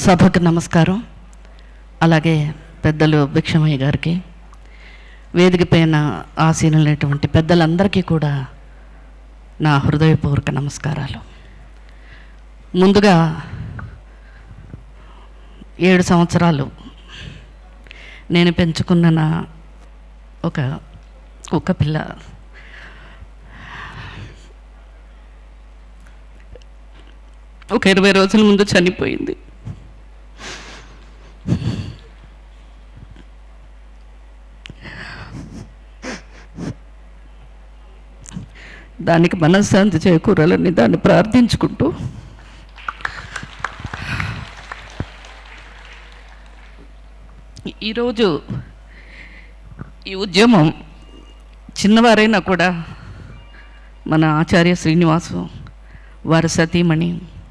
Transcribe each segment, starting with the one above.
సభకు నమస్కారం అలాగే పెద్దలు భిక్షమయ్య గారికి వేదిక పైన ఆసీనులైనటువంటి పెద్దలందరికీ కూడా నా హృదయపూర్వక నమస్కారాలు ముందుగా ఏడు సంవత్సరాలు నేను పెంచుకున్న నా ఒక కుక్క పిల్ల ఒక ఇరవై రోజుల ముందు చనిపోయింది దానికి మనశ్శాంతి చేకూరాలని దాన్ని ప్రార్థించుకుంటూ ఈరోజు ఈ ఉద్యమం చిన్నవారైనా కూడా మన ఆచార్య శ్రీనివాసు వారి సతీమణి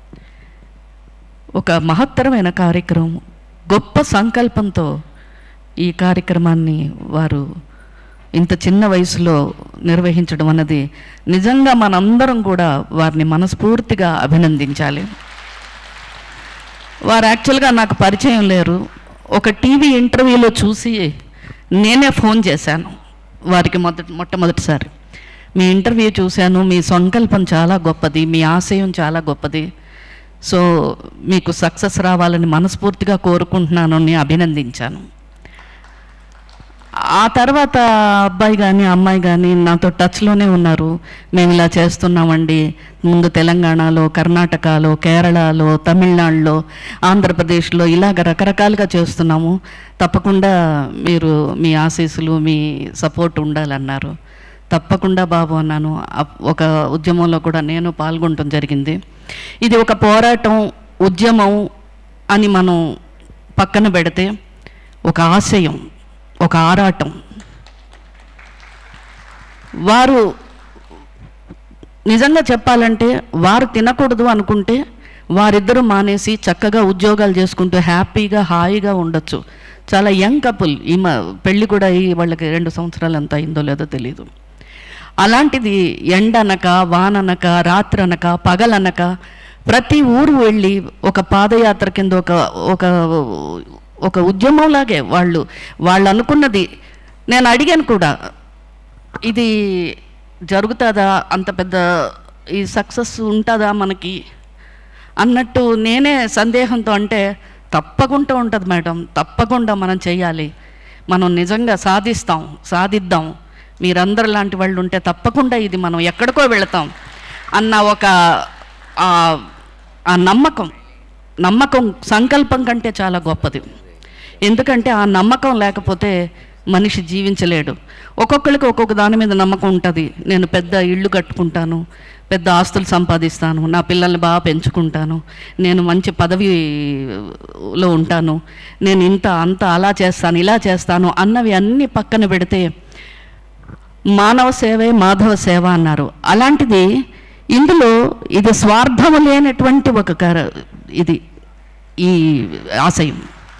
ఒక మహత్తరమైన కార్యక్రమం గొప్ప సంకల్పంతో ఈ కార్యక్రమాన్ని వారు ఇంత చిన్న వయసులో నిర్వహించడం అన్నది నిజంగా మనందరం కూడా వారిని మనస్ఫూర్తిగా అభినందించాలి వారు యాక్చువల్గా నాకు పరిచయం లేరు ఒక టీవీ ఇంటర్వ్యూలో చూసి నేనే ఫోన్ చేశాను వారికి మొదటి మొట్టమొదటిసారి మీ ఇంటర్వ్యూ చూశాను మీ సంకల్పం చాలా గొప్పది మీ ఆశయం చాలా గొప్పది సో మీకు సక్సెస్ రావాలని మనస్ఫూర్తిగా కోరుకుంటున్నాను అని అభినందించాను ఆ తర్వాత అబ్బాయి కానీ అమ్మాయి కానీ నాతో టచ్లోనే ఉన్నారు మేము ఇలా చేస్తున్నామండి ముందు తెలంగాణలో కర్ణాటకలో కేరళలో తమిళనాడులో ఆంధ్రప్రదేశ్లో ఇలాగ రకరకాలుగా చేస్తున్నాము తప్పకుండా మీరు మీ ఆశీస్సులు మీ సపోర్ట్ ఉండాలన్నారు తప్పకుండా బాబు అన్నాను అప్- ఒక ఉద్యమంలో కూడా నేను పాల్గొనటం జరిగింది ఇది ఒక పోరాటం ఉద్యమం అని మనం పక్కన పెడితే ఒక ఆశయం ఒక ఆరాటం వారు నిజంగా చెప్పాలంటే వారు తినకూడదు అనుకుంటే వారిద్దరూ మానేసి చక్కగా ఉద్యోగాలు చేసుకుంటూ హ్యాపీగా హాయిగా ఉండొచ్చు చాలా యంగ్ కపుల్ ఈ మ పెళ్ళి కూడా అయ్యి వాళ్ళకి రెండు సంవత్సరాలు ఎంత అయిందో లేదో తెలియదు అలాంటిది ఎండనక వాననక రాత్రనక పగలనక ప్రతి ఊరు వెళ్ళి ఒక పాదయాత్ర కింద ఒక ఒక ఒక ఉద్యమంలాగే వాళ్ళు వాళ్ళు అనుకున్నది నేను అడిగాను కూడా ఇది జరుగుతుందా అంత పెద్ద ఈ సక్సెస్ ఉంటుందా మనకి అన్నట్టు నేనే సందేహంతో అంటే తప్పకుండా ఉంటుంది మేడం తప్పకుండా మనం చేయాలి మనం నిజంగా సాధిస్తాం సాధిద్దాం మీరందరు లాంటి వాళ్ళు ఉంటే తప్పకుండా ఇది మనం ఎక్కడికో వెళతాం అన్న ఒక ఆ ఆ నమ్మకం నమ్మకం సంకల్పం కంటే చాలా గొప్పది ఎందుకంటే ఆ నమ్మకం లేకపోతే మనిషి జీవించలేడు ఒక్కొక్కరికి ఒక్కొక్క దాని మీద నమ్మకం ఉంటుంది నేను పెద్ద ఇళ్ళు కట్టుకుంటాను పెద్ద ఆస్తులు సంపాదిస్తాను నా పిల్లల్ని బాగా పెంచుకుంటాను నేను మంచి పదవిలో ఉంటాను నేను ఇంత అంత అలా చేస్తాను ఇలా చేస్తాను అన్నవి అన్నీ పక్కన పెడితే మానవ సేవే మాధవ సేవ అన్నారు అలాంటిది ఇందులో ఇది స్వార్థము లేనటువంటి ఒక కర- ఇది ఈ ఆశయం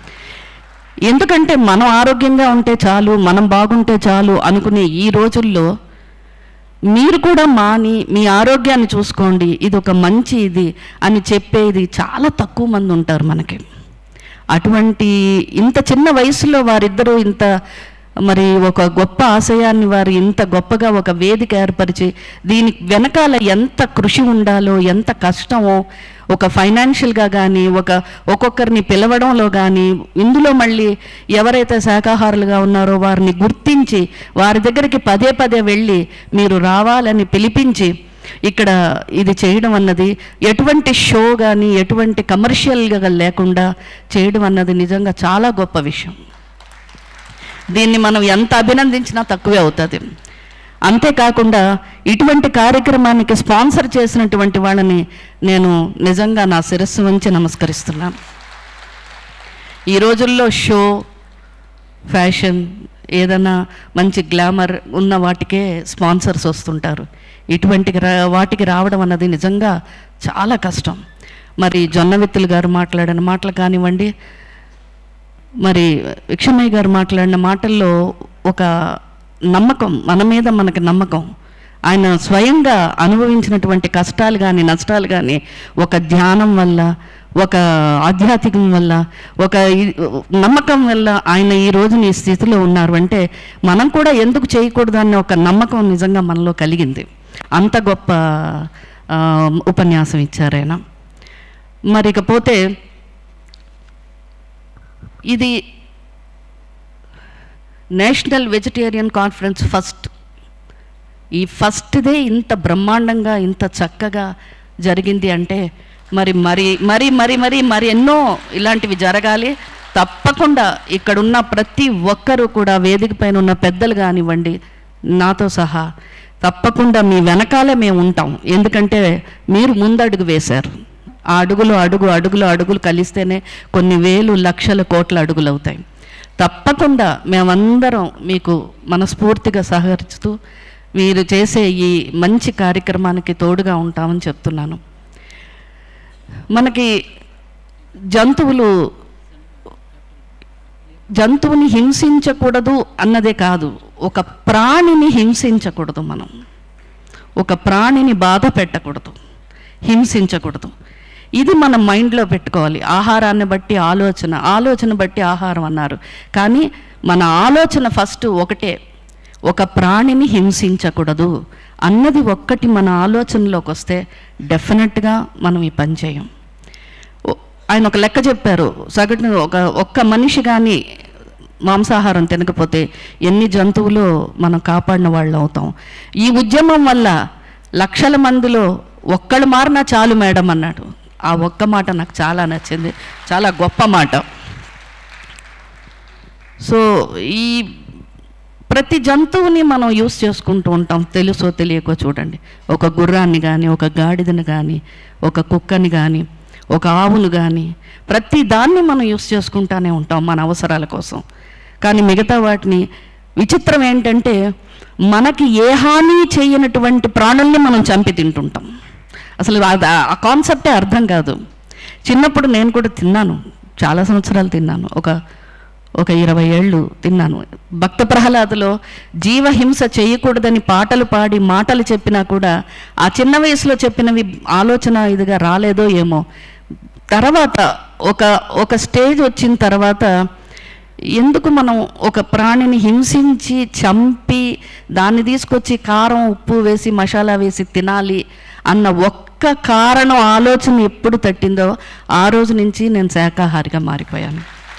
ఎందుకంటే మనం ఆరోగ్యంగా ఉంటే చాలు మనం బాగుంటే చాలు అనుకునే ఈ రోజుల్లో మీరు కూడా మాని మీ ఆరోగ్యాన్ని చూసుకోండి ఇది ఒక మంచి ఇది అని చెప్పేది చాలా తక్కువ మంది ఉంటారు మనకి అటువంటి ఇంత చిన్న వయసులో వారిద్దరూ ఇంత మరి ఒక గొప్ప ఆశయాన్ని వారు ఇంత గొప్పగా ఒక వేదిక ఏర్పరిచి దీని వెనకాల ఎంత కృషి ఉండాలో ఎంత కష్టమో ఒక ఫైనాన్షియల్గా కానీ ఒక ఒక్కొక్కరిని పిలవడంలో కానీ ఇందులో మళ్ళీ ఎవరైతే శాకాహారులుగా ఉన్నారో వారిని గుర్తించి వారి దగ్గరికి పదే పదే వెళ్ళి మీరు రావాలని పిలిపించి ఇక్కడ ఇది చేయడం అన్నది ఎటువంటి షో కానీ ఎటువంటి కమర్షియల్గా లేకుండా చేయడం అన్నది నిజంగా చాలా గొప్ప విషయం దీన్ని మనం ఎంత అభినందించినా తక్కువే అవుతుంది అంతేకాకుండా ఇటువంటి కార్యక్రమానికి స్పాన్సర్ చేసినటువంటి వాళ్ళని నేను నిజంగా నా శిరస్సు వంచి నమస్కరిస్తున్నాను ఈ రోజుల్లో షో ఫ్యాషన్ ఏదైనా మంచి గ్లామర్ ఉన్న వాటికే స్పాన్సర్స్ వస్తుంటారు ఇటువంటి రా- వాటికి రావడం అన్నది నిజంగా చాలా కష్టం మరి జొన్నవిత్తులు గారు మాట్లాడిన మాటలు కానివ్వండి మరి విక్షమయ్య గారు మాట్లాడిన మాటల్లో ఒక నమ్మకం మన మీద మనకి నమ్మకం ఆయన స్వయంగా అనుభవించినటువంటి కష్టాలు కానీ నష్టాలు కానీ ఒక ధ్యానం వల్ల ఒక ఆధ్యాత్మికం వల్ల ఒక ఈ- నమ్మకం వల్ల ఆయన ఈ రోజు ఈ స్థితిలో ఉన్నారు అంటే మనం కూడా ఎందుకు చేయకూడదు అనే ఒక నమ్మకం నిజంగా మనలో కలిగింది అంత గొప్ప ఆ, ఉపన్యాసం ఇచ్చారు ఆయన మరి ఇకపోతే ఇది నేషనల్ వెజిటేరియన్ కాన్ఫరెన్స్ ఫస్ట్ ఈ ఫస్ట్దే ఇంత బ్రహ్మాండంగా ఇంత చక్కగా జరిగింది అంటే మరి మరి మరి మరి మరి మరి ఎన్నో ఇలాంటివి జరగాలి తప్పకుండా ఇక్కడున్న ప్రతి ఒక్కరూ కూడా వేదిక పైన ఉన్న పెద్దలు కానివ్వండి నాతో సహా తప్పకుండా మీ వెనకాలే మేము ఉంటాం ఎందుకంటే మీరు ముందడుగు వేశారు ఆ అడుగులు అడుగు అడుగులు అడుగులు కలిస్తేనే కొన్ని వేలు లక్షల కోట్ల అడుగులు అవుతాయి తప్పకుండా మేమందరం మీకు మనస్ఫూర్తిగా సహకరిస్తూ మీరు చేసే ఈ మంచి కార్యక్రమానికి తోడుగా ఉంటామని చెప్తున్నాను మనకి జంతువులు జంతువుని హింసించకూడదు అన్నదే కాదు ఒక ప్రాణిని హింసించకూడదు మనం ఒక ప్రాణిని బాధ పెట్టకూడదు హింసించకూడదు ఇది మనం మైండ్లో పెట్టుకోవాలి ఆహారాన్ని బట్టి ఆలోచన ఆలోచన బట్టి ఆహారం అన్నారు కానీ మన ఆలోచన ఫస్ట్ ఒకటే ఒక ప్రాణిని హింసించకూడదు అన్నది ఒక్కటి మన ఆలోచనలోకి వస్తే డెఫినెట్గా మనం ఈ పని చేయం ఓ- ఆయన ఒక లెక్క చెప్పారు సగటున ఒక ఒక్క మనిషి కానీ మాంసాహారం తినకపోతే ఎన్ని జంతువులు మనం కాపాడిన వాళ్ళు అవుతాం ఈ ఉద్యమం వల్ల లక్షల మందిలో ఒక్కళ్ళు మారినా చాలు మేడం అన్నాడు ఆ ఒక్క మాట నాకు చాలా నచ్చింది చాలా గొప్ప మాట సో ఈ ప్రతి జంతువుని మనం యూస్ చేసుకుంటూ ఉంటాం తెలుసో తెలియకో చూడండి ఒక గుర్రాన్ని కానీ ఒక గాడిదని కానీ ఒక కుక్కని కానీ ఒక ఆవును కానీ ప్రతి దాన్ని మనం యూస్ చేసుకుంటానే ఉంటాం మన అవసరాల కోసం కానీ మిగతా వాటిని విచిత్రం ఏంటంటే మనకి ఏ హాని చేయనటువంటి ప్రాణుల్ని మనం చంపి తింటుంటాం అసలు అది- ఆ కాన్సెప్టే అర్థం కాదు చిన్నప్పుడు నేను కూడా తిన్నాను చాలా సంవత్సరాలు తిన్నాను ఒక ఒక ఇరవై ఏళ్ళు తిన్నాను భక్త ప్రహ్లాదులో జీవహింస చేయకూడదని పాటలు పాడి మాటలు చెప్పినా కూడా ఆ చిన్న వయసులో చెప్పినవి ఆలోచన ఇదిగా రాలేదో ఏమో తర్వాత ఒక ఒక స్టేజ్ వచ్చిన తర్వాత ఎందుకు మనం ఒక ప్రాణిని హింసించి చంపి దాన్ని తీసుకొచ్చి కారం ఉప్పు వేసి మసాలా వేసి తినాలి అన్న ఒక్క కారణం ఆలోచన ఎప్పుడు తట్టిందో ఆ రోజు నుంచి నేను శాకాహారిగా మారిపోయాను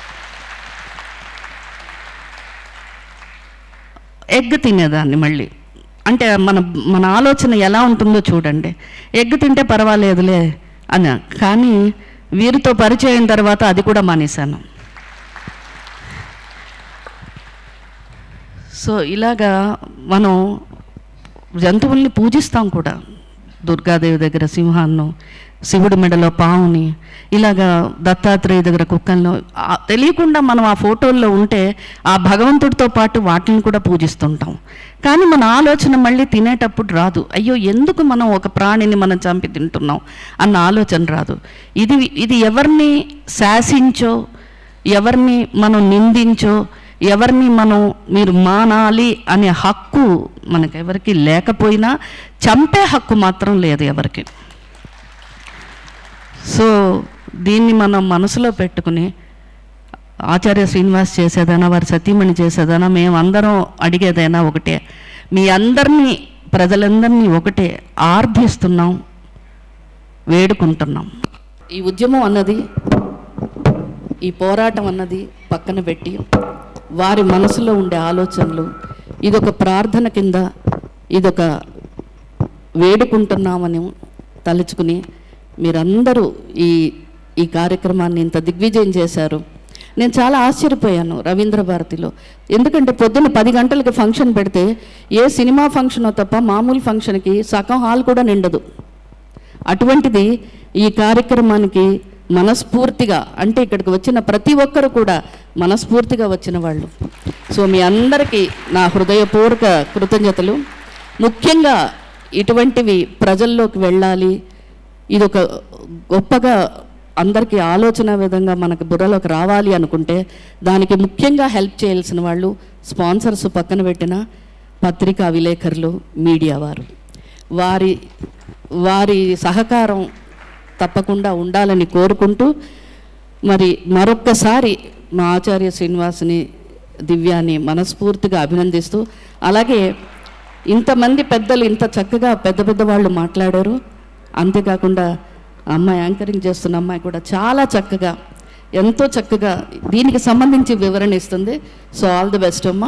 ఎగ్ తినేదాన్ని మళ్ళీ అంటే మన మన ఆలోచన ఎలా ఉంటుందో చూడండి ఎగ్ తింటే పర్వాలేదులే అని కానీ వీరితో పరిచయం తర్వాత అది కూడా మానేశాను సో ఇలాగా మనం జంతువుల్ని పూజిస్తాం కూడా దుర్గాదేవి దగ్గర సింహాన్ని శివుడి మెడలో పావుని ఇలాగా దత్తాత్రేయ దగ్గర కుక్కలను ఆ- తెలియకుండా మనం ఆ ఫోటోల్లో ఉంటే ఆ భగవంతుడితో పాటు వాటిని కూడా పూజిస్తుంటాం కానీ మన ఆలోచన మళ్ళీ తినేటప్పుడు రాదు అయ్యో ఎందుకు మనం ఒక ప్రాణిని మనం చంపి తింటున్నాం అన్న ఆలోచన రాదు ఇది ఇది ఎవరిని శాసించో ఎవరిని మనం నిందించో ఎవరిని మనం మీరు మానాలి అనే హక్కు మనకి ఎవరికి లేకపోయినా చంపే హక్కు మాత్రం లేదు ఎవరికి సో దీన్ని మనం మనసులో పెట్టుకుని ఆచార్య శ్రీనివాస్ చేసేదైనా వారి సతీమణి చేసేదైనా మేమందరం అడిగేదైనా ఒకటే మీ అందరినీ ప్రజలందరినీ ఒకటే ఆర్ధిస్తున్నాం వేడుకుంటున్నాం ఈ ఉద్యమం అన్నది ఈ పోరాటం అన్నది పక్కన పెట్టి వారి మనసులో ఉండే ఆలోచనలు ఇదొక ప్రార్థన కింద ఇదొక వేడుకుంటున్నామని తలుచుకుని మీరందరూ ఈ ఈ కార్యక్రమాన్ని ఇంత దిగ్విజయం చేశారు నేను చాలా ఆశ్చర్యపోయాను రవీంద్ర భారతిలో ఎందుకంటే పొద్దున్న పది గంటలకి ఫంక్షన్ పెడితే ఏ సినిమా ఫంక్షనో తప్ప మామూలు ఫంక్షన్కి సగం హాల్ కూడా నిండదు అటువంటిది ఈ కార్యక్రమానికి మనస్ఫూర్తిగా అంటే ఇక్కడికి వచ్చిన ప్రతి ఒక్కరు కూడా మనస్ఫూర్తిగా వచ్చిన వాళ్ళు సో మీ అందరికీ నా హృదయపూర్వక కృతజ్ఞతలు ముఖ్యంగా ఇటువంటివి ప్రజల్లోకి వెళ్ళాలి ఇది ఒక గొప్పగా అందరికీ ఆలోచన విధంగా మనకు బుర్రలోకి రావాలి అనుకుంటే దానికి ముఖ్యంగా హెల్ప్ చేయాల్సిన వాళ్ళు స్పాన్సర్స్ పక్కన పెట్టిన పత్రికా విలేకరులు మీడియా వారు వారి వారి సహకారం తప్పకుండా ఉండాలని కోరుకుంటూ మరి మరొక్కసారి మా ఆచార్య శ్రీనివాసుని దివ్యాని మనస్ఫూర్తిగా అభినందిస్తూ అలాగే ఇంతమంది పెద్దలు ఇంత చక్కగా పెద్ద పెద్ద వాళ్ళు మాట్లాడారు అంతేకాకుండా అమ్మాయి యాంకరింగ్ చేస్తున్న అమ్మాయి కూడా చాలా చక్కగా ఎంతో చక్కగా దీనికి సంబంధించి వివరణ ఇస్తుంది సో ఆల్ ది బెస్ట్ అమ్మా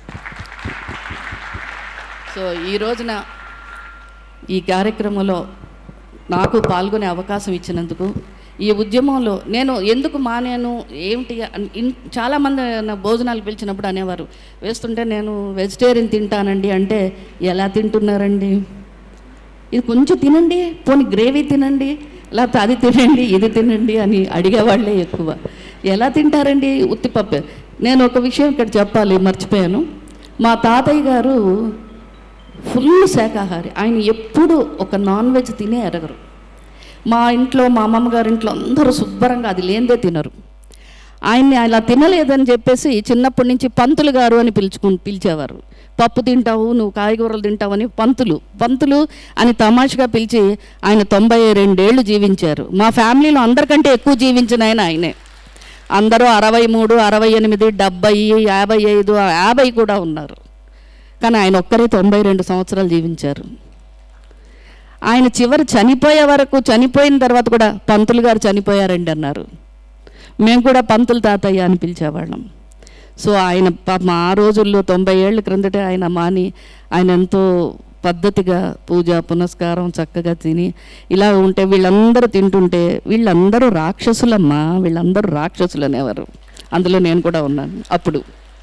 సో ఈ రోజున ఈ కార్యక్రమంలో నాకు పాల్గొనే అవకాశం ఇచ్చినందుకు ఈ ఉద్యమంలో నేను ఎందుకు మానేను ఏమిటి అన్- ఇన్ చాలామంది నా భోజనాలు పిలిచినప్పుడు అనేవారు వేస్తుంటే నేను వెజిటేరియన్ తింటానండి అంటే ఎలా తింటున్నారండి ఇది కొంచెం తినండి పోనీ గ్రేవీ తినండి లేకపోతే అది తినండి ఇది తినండి అని అడిగేవాళ్ళే ఎక్కువ ఎలా తింటారండి ఉత్తిపప్పు నేను ఒక విషయం ఇక్కడ చెప్పాలి మర్చిపోయాను మా తాతయ్య గారు ఫుల్ శాకాహారి ఆయన ఎప్పుడు ఒక నాన్ వెజ్ తినే ఎరగరు మా ఇంట్లో మా అమ్మమ్మ గారి ఇంట్లో అందరూ శుభ్రంగా అది లేనిదే తినరు ఆయన్ని అలా తినలేదని చెప్పేసి చిన్నప్పటి నుంచి పంతులు గారు అని పిలుచుకు పిలిచేవారు పప్పు తింటావు నువ్వు కాయగూరలు తింటావని పంతులు పంతులు అని తమాషగా పిలిచి ఆయన తొంభై రెండేళ్ళు జీవించారు మా ఫ్యామిలీలో అందరికంటే ఎక్కువ జీవించిన ఆయన ఆయనే అందరూ అరవై మూడు అరవై ఎనిమిది డెబ్బై యాభై ఐదు యాభై కూడా ఉన్నారు కానీ ఆయన ఒక్కరే తొంభై రెండు సంవత్సరాలు జీవించారు ఆయన చివరి చనిపోయే వరకు చనిపోయిన తర్వాత కూడా పంతులు గారు చనిపోయారండి అన్నారు మేము కూడా పంతులు తాతయ్య అని పిలిచేవాళ్ళం సో ఆయన పాపం ఆ రోజుల్లో తొంభై ఏళ్ళ క్రిందటే ఆయన మాని ఆయన ఎంతో పద్ధతిగా పూజ పునస్కారం చక్కగా తిని ఇలా ఉంటే వీళ్ళందరూ తింటుంటే వీళ్ళందరూ రాక్షసులమ్మా వీళ్ళందరూ రాక్షసులు అనేవారు అందులో నేను కూడా ఉన్నాను అప్పుడు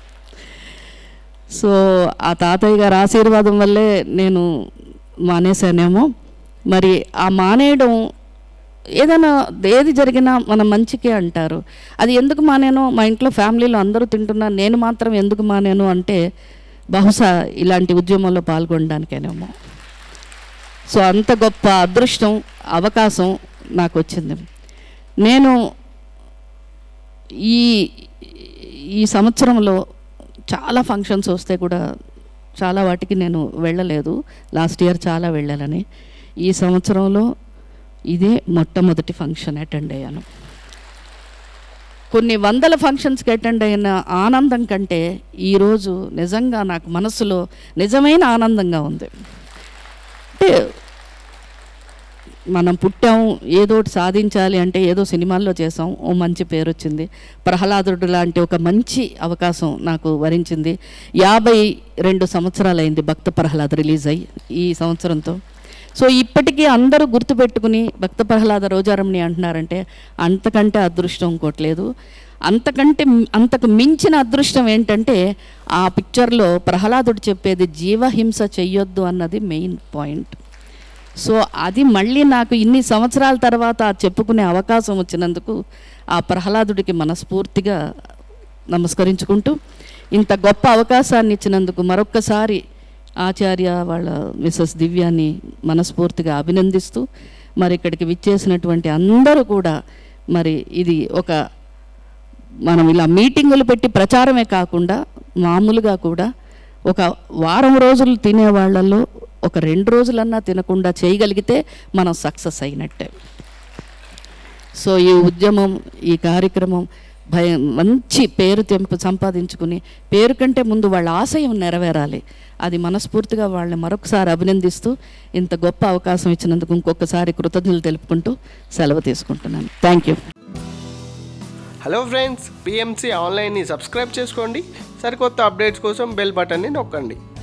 సో ఆ తాతయ్య గారి ఆశీర్వాదం వల్లే నేను మానేశానేమో మరి ఆ మానేయడం ఏదైనా ఏది జరిగినా మన మంచికే అంటారు అది ఎందుకు మానేను మా ఇంట్లో ఫ్యామిలీలో అందరూ తింటున్నా నేను మాత్రం ఎందుకు మానేను అంటే బహుశా ఇలాంటి ఉద్యమంలో పాల్గొనడానికేనేమో సో అంత గొప్ప అదృష్టం అవకాశం నాకు వచ్చింది నేను ఈ ఈ సంవత్సరంలో చాలా ఫంక్షన్స్ వస్తే కూడా చాలా వాటికి నేను వెళ్ళలేదు లాస్ట్ ఇయర్ చాలా వెళ్ళాలని ఈ సంవత్సరంలో ఇదే మొట్టమొదటి ఫంక్షన్ అటెండ్ అయ్యాను కొన్ని వందల ఫంక్షన్స్కి అటెండ్ అయిన ఆనందం కంటే ఈరోజు నిజంగా నాకు మనసులో నిజమైన ఆనందంగా ఉంది అంటే మనం పుట్టాం ఏదో ఒకటి సాధించాలి అంటే ఏదో సినిమాల్లో చేసాం ఓ మంచి పేరు వచ్చింది ప్రహ్లాదుడు లాంటి ఒక మంచి అవకాశం నాకు వరించింది యాభై రెండు సంవత్సరాలైంది భక్త ప్రహ్లాద్ రిలీజ్ అయ్యి ఈ సంవత్సరంతో సో ఇప్పటికీ అందరూ గుర్తుపెట్టుకుని భక్త ప్రహ్లాద రోజారమణి అంటున్నారంటే అంతకంటే అదృష్టం ఇంకోట్లేదు అంతకంటే మి- అంతకు మించిన అదృష్టం ఏంటంటే ఆ పిక్చర్లో ప్రహ్లాదుడు చెప్పేది జీవహింస చెయ్యొద్దు అన్నది మెయిన్ పాయింట్ సో అది మళ్ళీ నాకు ఇన్ని సంవత్సరాల తర్వాత ఆ చెప్పుకునే అవకాశం వచ్చినందుకు ఆ ప్రహ్లాదుడికి మనస్ఫూర్తిగా నమస్కరించుకుంటూ ఇంత గొప్ప అవకాశాన్ని ఇచ్చినందుకు మరొక్కసారి ఆచార్య వాళ్ళ మిస్సెస్ దివ్యాని మనస్ఫూర్తిగా అభినందిస్తూ మరి ఇక్కడికి విచ్చేసినటువంటి అందరూ కూడా మరి ఇది ఒక మనం ఇలా మీటింగులు పెట్టి ప్రచారమే కాకుండా మామూలుగా కూడా ఒక వారం రోజులు తినే వాళ్ళల్లో ఒక రెండు రోజులన్నా తినకుండా చేయగలిగితే మనం సక్సెస్ అయినట్టే సో ఈ ఉద్యమం ఈ కార్యక్రమం భయ మంచి పేరు తెంపు సంపాదించుకుని పేరు కంటే ముందు వాళ్ళ ఆశయం నెరవేరాలి అది మనస్ఫూర్తిగా వాళ్ళని మరొకసారి అభినందిస్తూ ఇంత గొప్ప అవకాశం ఇచ్చినందుకు ఇంకొకసారి కృతజ్ఞతలు తెలుపుకుంటూ సెలవు తీసుకుంటున్నాను thank you hello friends PMC ఆన్లైన్ని సబ్స్క్రైబ్ చేసుకోండి సరికొత్త అప్డేట్స్ కోసం బెల్ బటన్ని నొక్కండి